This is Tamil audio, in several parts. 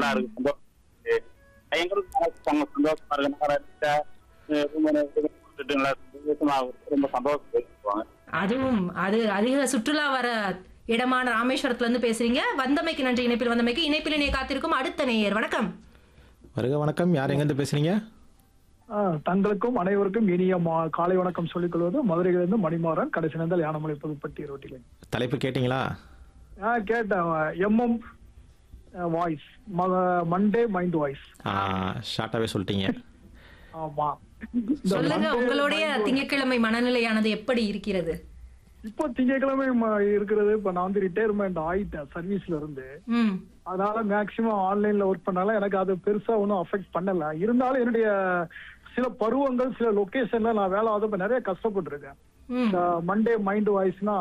நல்லா இருக்கு சந்தோஷம் இருக்கு. எங்களுக்கும் சந்தோஷமா சந்தோஷமா இருக்கு நல்லா இருக்கு. அஹ் ரொம்ப நேரம் கொடுத்துட்டு நல்லா சந்தோஷமா ரொம்ப சந்தோஷம் பேசுவாங்க அதுவும் அது அதிக சுற்றுலா வர இடமான ராமேஸ்வரத்துல இருந்து பேசுறீங்க வந்தமைக்கு நன்றி இணைப்பில் வந்தமைக்கு இணைப்பில் இணைய காத்திருக்கும் அடுத்த நேயர் வணக்கம் வருக வணக்கம் யார் எங்கேருந்து பேசுறீங்க ஆ, தங்களுக்கும் அனைவருக்கும் இனிய மா- காலை வணக்கம் சொல்லிக் கொள்வது மதுரையிலிருந்து மணிமாறன் கடைசி நேர்ந்தால் யானமலை புதுப்பட்டி ரோட்டில் தலைப்பு கேட்டிங்களா ஆ கேட்டேன் எம்எம் வாய்ஸ் மண்டே மைண்ட் வாய்ஸ் ஷார்ட்டாகவே சொல்லிட்டீங்க ஆமா இந்த சொல்லுங்க Monday உங்களுடைய mind voice. திங்கட்கிழமை மனநிலையானது எப்படி இருக்கிறது இப்போ திங்கட்கிழமை ம- இருக்கிறது இப்ப நான் வந்து ரிட்டையர்மெண்ட் ஆயிட்டேன் சர்வீஸ்ல இருந்து ம் அதனால மேக்சிமம் ஆன்லைன்ல ஒர்க் பண்ணால எனக்கு அது பெருசா ஒன்றும் அஃபெக்ட் பண்ணல இருந்தாலும் என்னுடைய சில பருவங்கள் சில லொகேஷன்ல நான் வேலை ஆகுது இப்ப நிறைய கஷ்டப்பட்டிருக்கேன் ம் இந்த மண்டே மைண்ட் வாய்ஸ்னா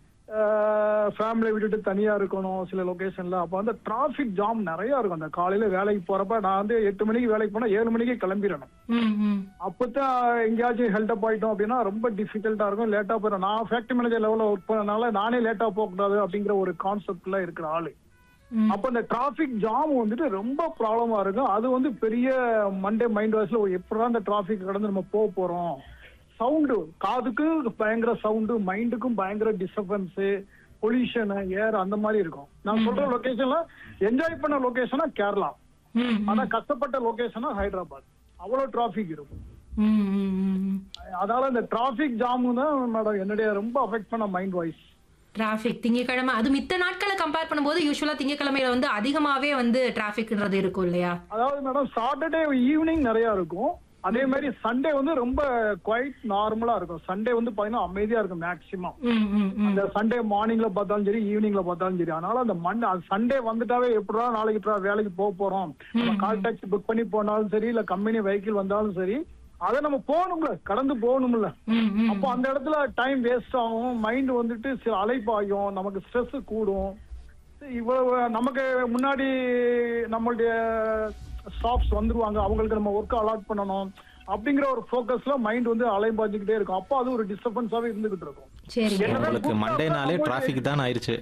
ஃபேமிலி விட்டுட்டு தனியா இருக்கணும் சில லொகேஷன்ல அப்ப வந்து டிராபிக் ஜாம் நிறைய இருக்கும் அந்த காலையில வேலைக்கு போறப்ப நான் வந்து எட்டு மணிக்கு வேலைக்கு போனா ஏழு மணிக்கு கிளம்பிடணும் ம் ம் அப்பதான் எங்கேயாச்சும் ஹெல்டப் ஆயிட்டோம் அப்படின்னா ரொம்ப டிஃபிகல்ட்டா இருக்கும் லேட்டா போயிடும் நான் ஃபேக்டரி மேனேஜர் லெவல்ல ஒர்க் பண்ணனால நானே லேட்டா போக கூடாது அப்படிங்கிற ஒரு கான்செப்ட்ல இருக்கிற ஆளு ம். அப்ப இந்த டிராபிக் ஜாம் வந்துட்டு ரொம்ப ப்ராப்ளமா இருக்கும் அது வந்து பெரிய மண்டே மைண்ட் வாய்ஸ்ல எப்படிதான் இந்த டிராபிக் கடந்து நம்ம போக போறோம் சவுண்டு காதுக்கு பயங்கர சவுண்டு மைண்டுக்கும் பயங்கர டிஸ்டர்பன்ஸ் பொல்யூஷன் ஏர் அந்த மாதிரி இருக்கும் நான் சொல்ற லொகேஷன்ல என்ஜாய் பண்ண லொகேஷனா கேரளா ம் ஆனா கஷ்டப்பட்ட லொகேஷனா ஹைதராபாத் அவ்வளவு டிராபிக் இருக்கும் ம் ம் ம் அதனால இந்த டிராபிக் ஜாமு தான் மேடம் என்னுடைய ரொம்ப அஃபெக்ட் பண்ண மைண்ட் வாய்ஸ் டிராஃபிக் திங்கக்கிழமை அது மித்த நாட்களை கம்பேர் பண்ணும்போது யூஸ்வலா திங்கக்கிழமையில வந்து அதிகமாவே வந்து டிராஃபிக்ன்றது இருக்கும் இல்லையா அதாவது மேடம் சாட்டர்டே ஈவினிங் நிறைய இருக்கும் அதே மாதிரி சண்டே வந்து ரொம்ப குவைட் நார்மலா இருக்கும் சண்டே வந்து பாத்தீங்கன்னா அமைதியா இருக்கும் மேக்சிமம் ம் ம் ம் அந்த சண்டே மார்னிங்ல பார்த்தாலும் சரி ஈவினிங்ல பார்த்தாலும் சரி அதனால அந்த மண் சண்டே வந்துட்டாவே எப்படா நாளைக்கு tra- வேலைக்கு போக போறோம் நம்ம கால் டாக்ஸி புக் பண்ணி போனாலும் சரி இல்ல கம்பெனி வெஹிக்கிள் வந்தாலும் சரி அதை நம்ம போகணும்ல கடந்து போகணும்ல ம் ம் அப்போ அந்த இடத்துல டைம் வேஸ்ட் ஆகும் மைண்ட் வந்துட்டு சில அலைப்பாயும் நமக்கு ஸ்ட்ரெஸ் கூடும் இவ்வளவு நமக்கு முன்னாடி நம்மளுடைய ஸ்டாஃப்ஸ் வந்துருவாங்க அவங்களுக்கு நம்ம ஒர்க் அலாட் பண்ணணும் அப்படிங்கிற ஒரு ஃபோக்கஸ்ல மைண்ட் வந்து அலைபாஞ்சுக்கிட்டே இருக்கும் அப்போ அது ஒரு டிஸ்டர்பன்ஸாவே இருந்துகிட்டு இருக்கும் சரிங்க உங்களுக்கு மண்டேனாலே டிராஃபிக் தான் ஆயிருச்சு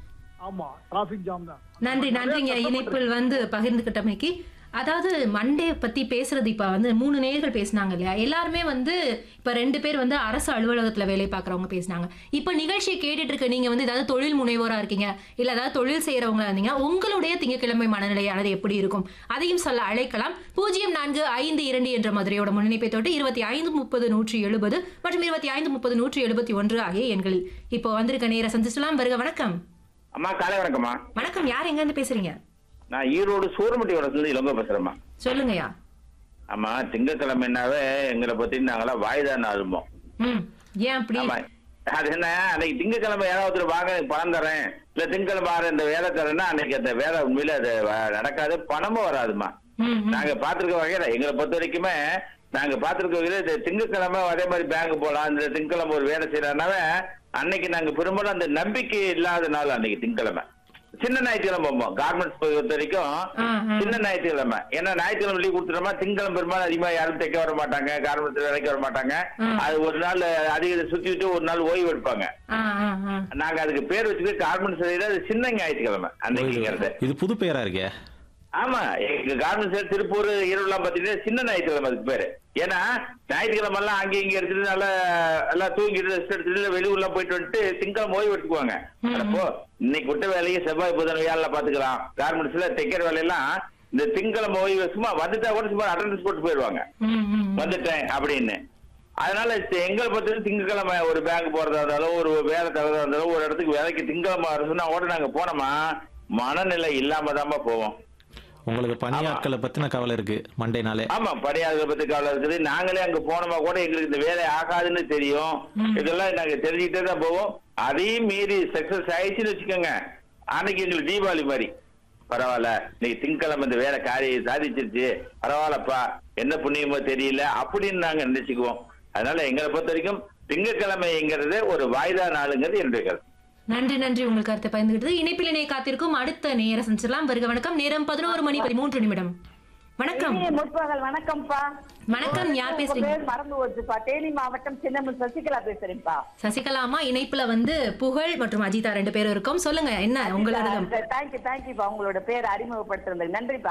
ஆமா டிராபிக் ஜாம் தான் நன்றி நன்றிங்க இணைப்பில் வந்து பகிர்ந்துகிட்டமைக்கு அதாவது மண்டே பத்தி பேசுறது இப்ப வந்து மூணு நேயர்கள் பேசினாங்க இல்லையா எல்லாருமே வந்து இப்ப ரெண்டு பேர் வந்து அரசு அலுவலகத்துல வேலை பார்க்கறவங்க பேசினாங்க இப்ப நிகழ்ச்சியை கேட்டுட்டு இருக்க நீங்க வந்து ஏதாவது தொழில் முனைவோரா இருக்கீங்க இல்ல ஏதாவது தொழில் செய்யறவங்க இருந்தீங்க உங்களுடைய திங்கட்கிழமை மனநிலையானது எப்படி இருக்கும் அதையும் சொல்ல அழைக்கலாம் பூஜ்ஜியம் நான்கு ஐந்து இரண்டு என்ற மதுரையோட முன்னிணைப்பை தொட்டு இருபத்தி ஐந்து முப்பது நூற்றி எழுபது மற்றும் இருபத்தி ஐந்து முப்பது நூற்றி எழுபத்தி ஒன்று ஆகிய எண்களில் இப்போ வந்திருக்க நேர சந்திச்சலாம் வருக வணக்கம் அம்மா காலை வணக்கம்மா வணக்கம் யார் எங்க இருந்து பேசுறீங்க நான் ஈரோடு சூரமட்டி வடத்துல இளங்கோ பேசுறேம்மா சொல்லுங்கய்யா ஆமா திங்கக்கிழமைனாவே எங்களை பத்தி நாங்களாம் வாய்தா நாளுமோம் ம் ஏன் அப்படி ஆமா அது என்ன அன்னைக்கு திங்கக்கிழமை யாராவது ஒருத்தர் வாங்க எனக்கு பணம் தரேன் இல்ல திங்கக்கிழமை வார இந்த வேலை தரேன்னா அன்னைக்கு அந்த வேலை உண்மையில அது வ- நடக்காது பணமும் வராதுமா ம், ம். நாங்க பாத்திருக்க வகையில எங்களை பொறுத்த வரைக்குமே நாங்க பாத்திருக்க வகையில இந்த திங்கக்கிழமை அதே மாதிரி பேங்க் போலாம் இந்த திங்கக்கிழமை ஒரு வேலை செய்யறதுனால அன்னைக்கு நாங்க பெரும்பாலும் அந்த நம்பிக்கை இல்லாத நாள் அன்னைக்கு திங்கக்கிழமை சின்ன ஞாயிற்றுக்கிழமை போவோம் கார்மெண்ட்ஸ் பொறுத்த வரைக்கும் ஆ, ஆ. சின்ன ஞாயிற்றுக்கிழமை ஏன்னா ஞாயிற்றுக்கிழமை லீவ் கொடுத்துட்டோமா திங்கக்கிழமை பெரும்பாலும் அதிகமா யாரும் தைக்க வர மாட்டாங்க கார்மெண்ட்ஸ் வேலைக்கு வர மாட்டாங்க ம். அது ஒரு நாள் அதிக சுத்திட்டு ஒரு நாள் ஓய்வு எடுப்பாங்க ஆ, ஆ, ஆ. நாங்க அதுக்கு பேர் வச்சுட்டு கார்மெண்ட்ஸ் அது சின்ன ஞாயிற்றுக்கிழமை அன்னைக்குங்கிறது இது புது பெயரா இருக்கே ஆமா எங்க கார்மெண்ட்ஸ் திருப்பூர் ஈரோடுலாம் பாத்தீங்கன்னா சின்ன ஞாயிற்றுக்கிழமை அதுக்கு பேரு ஏன்னா ஞாயிற்றுக்கிழமை எல்லாம் அங்கே இங்க எடுத்துட்டு நல்லா நல்லா தூங்கிட்டு ரெஸ்ட் எடுத்துட்டு வெளியூர்லாம் போயிட்டு வந்துட்டு திங்கக்கிழமை ஓய்வு எடுத்துக்குவாங்க அப்போ இன்னைக்கு விட்ட வேலையை செவ்வாய் புதன் வியாழ பாத்துக்கலாம் கார்மெண்ட்ஸ்ல தைக்கிற வேலையெல்லாம் இந்த திங்கக்கிழமை ஓய்வு சும்மா வந்துட்டா கூட சும்மா அட்டண்டன்ஸ் போட்டு போயிடுவாங்க ம், ம். வந்துட்டேன் அப்படின்னு அதனால இப்ப எங்களை பொறுத்தவரை திங்கக்கிழமை ஒரு பேங்க் போறதா இருந்தாலும் ஒரு வேலை தரதா இருந்தாலும் ஒரு இடத்துக்கு வேலைக்கு திங்கக்கிழமை வர சொன்னா கூட நாங்க போனோமா மனநிலை இல்லாம தாம்மா போவோம் உங்களுக்கு பணியாட்களை பத்தின கவலை இருக்கு மண்டேனாலே ஆமா பணியாளர்களை பத்தி கவலை இருக்குது நாங்களே அங்க போனோமா கூட எங்களுக்கு இந்த வேலை ஆகாதுன்னு தெரியும் இதெல்லாம் நாங்க தெரிஞ்சுக்கிட்டே தான் போவோம் அதையும் மீறி சக்சஸ் ஆயிடுச்சுன்னு வச்சுக்கோங்க அன்னைக்கு எங்களுக்கு தீபாவளி மாதிரி பரவாயில்ல இன்னைக்கு திங்கக்கிழமை இந்த வேலை காரியம் சாதிச்சிருச்சு பரவாயில்லப்பா என்ன புண்ணியமோ தெரியல அப்படின்னு நாங்க நினைச்சுக்குவோம் அதனால எங்களை பொறுத்த வரைக்கும் திங்கக்கிழமைங்கிறது ஒரு வாய்தா நாளுங்கிறது என்னுடைய கருத்து நன்றி நன்றி உங்கள் கருத்தை பயந்துகிட்டது இணைப்பில் இணைய காத்திருக்கும் அடுத்த நேர சந்திச்சலாம் வருக வணக்கம் நேரம் பதினோரு மணி பதிமூன்று நிமிடம் வணக்கம் இனிய முற்பகல் வணக்கம்ப்பா வணக்கம் யார் உங்க பேசுறீங்க பேர் மறந்து போச்சுப்பா தேனி மாவட்டம் சின்னம்மன் சசிகலா பேசுறேன்ப்பா சசிகலாமா இணைப்புல வந்து புகழ் மற்றும் அஜிதா ரெண்டு பேரும் இருக்கோம் சொல்லுங்க என்ன உங்களோட தேங்க்யூ தேங்க்யூப்பா உங்களோட பேர் அறிமுகப்படுத்துறதுக்கு நன்றிப்பா